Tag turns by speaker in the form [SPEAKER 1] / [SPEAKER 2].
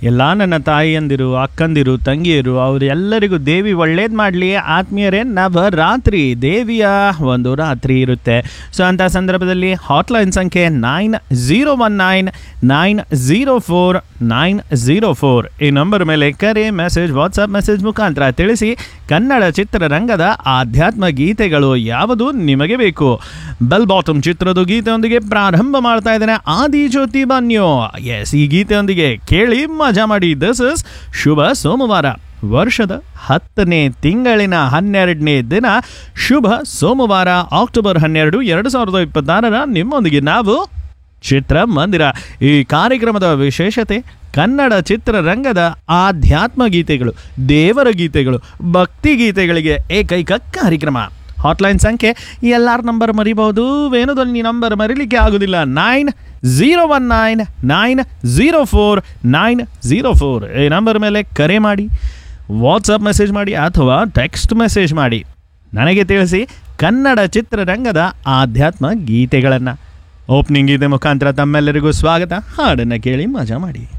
[SPEAKER 1] ಎಲ್ಲ ನನ್ನ ತಾಯಿಯಂದಿರು ಅಕ್ಕಂದಿರು ತಂಗಿಯರು ಅವರೆಲ್ಲರಿಗೂ ದೇವಿ ಒಳ್ಳೇದು ಮಾಡಲಿ ಆತ್ಮೀಯರೇ ನವರಾತ್ರಿ ದೇವಿಯ ಒಂದು ರಾತ್ರಿ ಇರುತ್ತೆ ಸೊ ಅಂಥ ಸಂದರ್ಭದಲ್ಲಿ ಹಾಟ್ಲೈನ್ ಸಂಖ್ಯೆ nine zero one nine nine zero four nine zero four ಈ ನಂಬರ್ ಮೇಲೆ ಕರೆ ಮೆಸೇಜ್ ವಾಟ್ಸಪ್ ಮೆಸೇಜ್ ಮುಖಾಂತರ ತಿಳಿಸಿ ಕನ್ನಡ ಚಿತ್ರರಂಗದ ಆಧ್ಯಾತ್ಮ ಗೀತೆಗಳು ಯಾವುದು ನಿಮಗೆ ಬೇಕು ಬೆಲ್ ಬಾಟಮ್ ಚಿತ್ರದ ಗೀತೆಯೊಂದಿಗೆ ಪ್ರಾರಂಭ ಮಾಡ್ತಾ ಇದ್ದೇನೆ ಆದಿ ಜ್ಯೋತಿ ಬನ್ಯೋ ಎಸ್ ಈ ಗೀತೆಯೊಂದಿಗೆ ಕೇಳಿ ಮಜಾ ಮಾಡಿ ದಿಸ್ ಇಸ್ ಶುಭ ಸೋಮವಾರ ವರ್ಷದ ಹತ್ತನೇ ತಿಂಗಳಿನ ಹನ್ನೆರಡನೇ ದಿನ ಶುಭ ಸೋಮವಾರ ಅಕ್ಟೋಬರ್ ಹನ್ನೆರಡು ಎರಡು ಸಾವಿರದ ಇಪ್ಪತ್ತಾರರ ನಿಮ್ಮೊಂದಿಗೆ ನಾವು ಚಿತ್ರಮಂದಿರ ಈ ಕಾರ್ಯಕ್ರಮದ ವಿಶೇಷತೆ ಕನ್ನಡ ಚಿತ್ರರಂಗದ ಆಧ್ಯಾತ್ಮ ಗೀತೆಗಳು ದೇವರ ಗೀತೆಗಳು ಭಕ್ತಿ ಗೀತೆಗಳಿಗೆ ಏಕೈಕ ಕಾರ್ಯಕ್ರಮ ಹಾಟ್ಲೈನ್ ಸಂಖ್ಯೆ ಎಲ್ಲರ ನಂಬರ್ ಮರಿಬಹುದು ವೇಣುಧ್ವನಿ ನಂಬರ್ ಮರಿಲಿಕ್ಕೆ ಆಗೋದಿಲ್ಲ nine zero one nine nine zero four nine zero four ಈ ನಂಬರ್ ಮೇಲೆ ಕರೆ ಮಾಡಿ ವಾಟ್ಸಪ್ ಮೆಸೇಜ್ ಮಾಡಿ ಅಥವಾ ಟೆಕ್ಸ್ಟ್ ಮೆಸೇಜ್ ಮಾಡಿ ನನಗೆ ತಿಳಿಸಿ ಕನ್ನಡ ಚಿತ್ರರಂಗದ ಆಧ್ಯಾತ್ಮ ಗೀತೆಗಳನ್ನು ಓಪನಿಂಗ್ ಗೀತೆ ಮುಖಾಂತರ ತಮ್ಮೆಲ್ಲರಿಗೂ ಸ್ವಾಗತ ಹಾಡನ್ನು ಕೇಳಿ ಮಜಾ ಮಾಡಿ